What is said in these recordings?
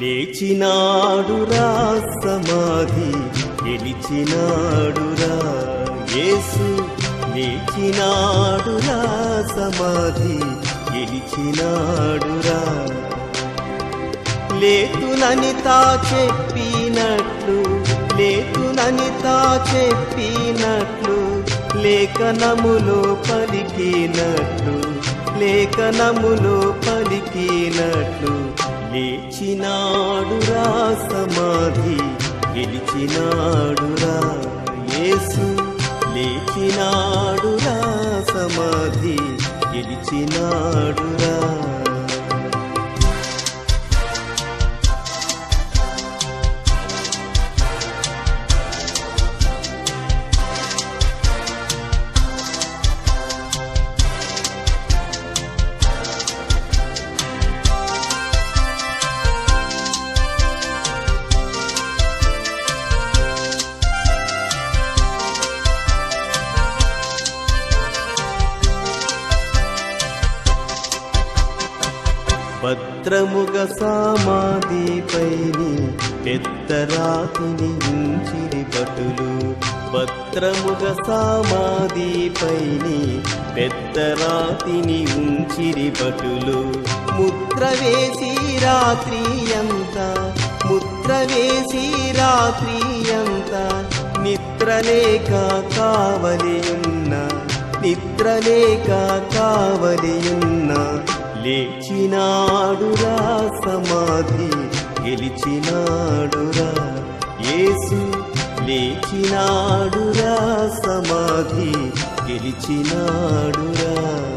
లేచినాడురా సమాధి గెలిచినాడురా యేసు లేచినాడురా సమాధి గెలిచినాడురా లేతునని తా చెప్పినట్లు లేతునని తా చెప్పినట్లు లేఖనములో పలికినట్లు లేఖనములో పలికినట్లు లేచినాడురా సమాధి గెలిచినాడురా యేసు లేచినాడురా సమాధి గెలిచినాడురా భద్రముగ సామాధిపైని పెద్ద రాతిని ఉంచిరి భటులు భద్రముగ సామాధిపైని పెద్ద రాతిని ఉంచిరి భటులు ముద్ర వేసి రాత్రి అంతా ముద్ర వేసి రాత్రి అంతా నిద్రలేక కావలి ఉన్న నిద్రలేక కావలి ఉన్న లేచినాడురా సమాధి గెలిచినాడురా యేసు లేచినాడురా సమాధి గెలిచినాడురా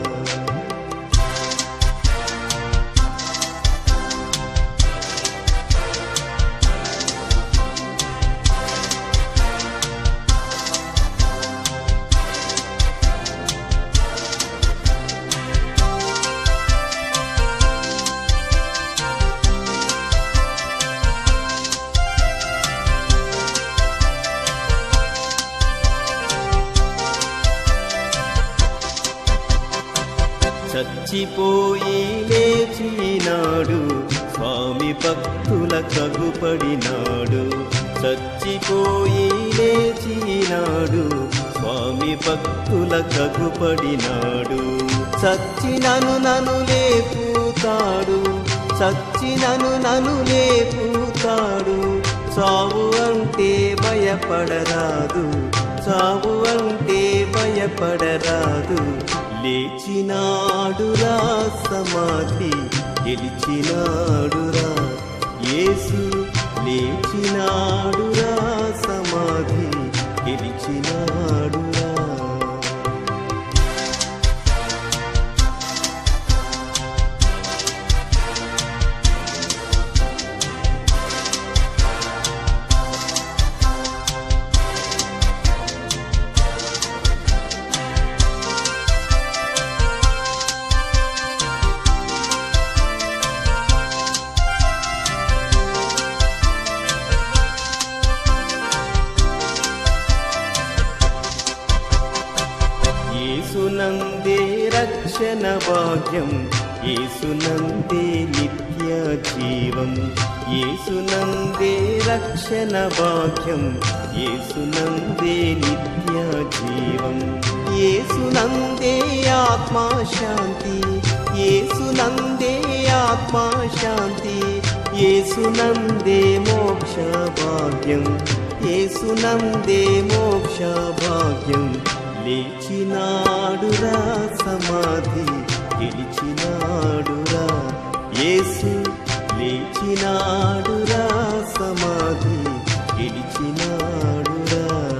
చచ్చిపోయి లేచినాడు స్వామి భక్తుల కగుపడినాడు చచ్చిపోయి లేచినాడు స్వామి భక్తుల కగుపడినాడు చచ్చినను నను లేపుతాడు చచ్చినను నను లేపుతాడు చావు అంటే భయపడరాదు చావు అంటే భయపడరాదు లేచినాడురా సమాధి గెలిచినాడురా యేసు లేచినాడురా సమాధి గెలిచినాడురా యేసునందే రక్షణ భాగ్యం యేసునందే నిత్య జీవం యేసునందే రక్షణ భాగ్యం యేసునందే నిత్య జీవం యేసునందే ఆత్మా శాంతి యేసునందే ఆత్మా శాంతి యేసునందే మోక్ష భాగ్యం యేసునందే మోక్ష భాగ్యం లేచినాడురా సమాధి గెలిచినాడురా యేసు లేచినాడురా సమాధి గెలిచినాడురా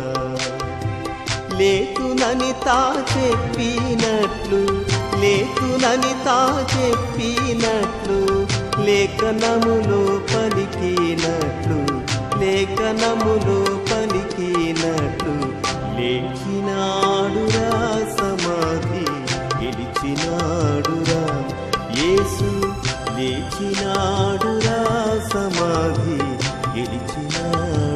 లేతునని తా చెప్పినట్లు లేతునని తా చెప్పినట్లు లేఖనములో పలికినట్లు లేఖనములో పలికినట్లు లేచినాడురా సమాధి గెలిచినాడురా యేసు లేచినాడురా సమాధి గెలిచినాడు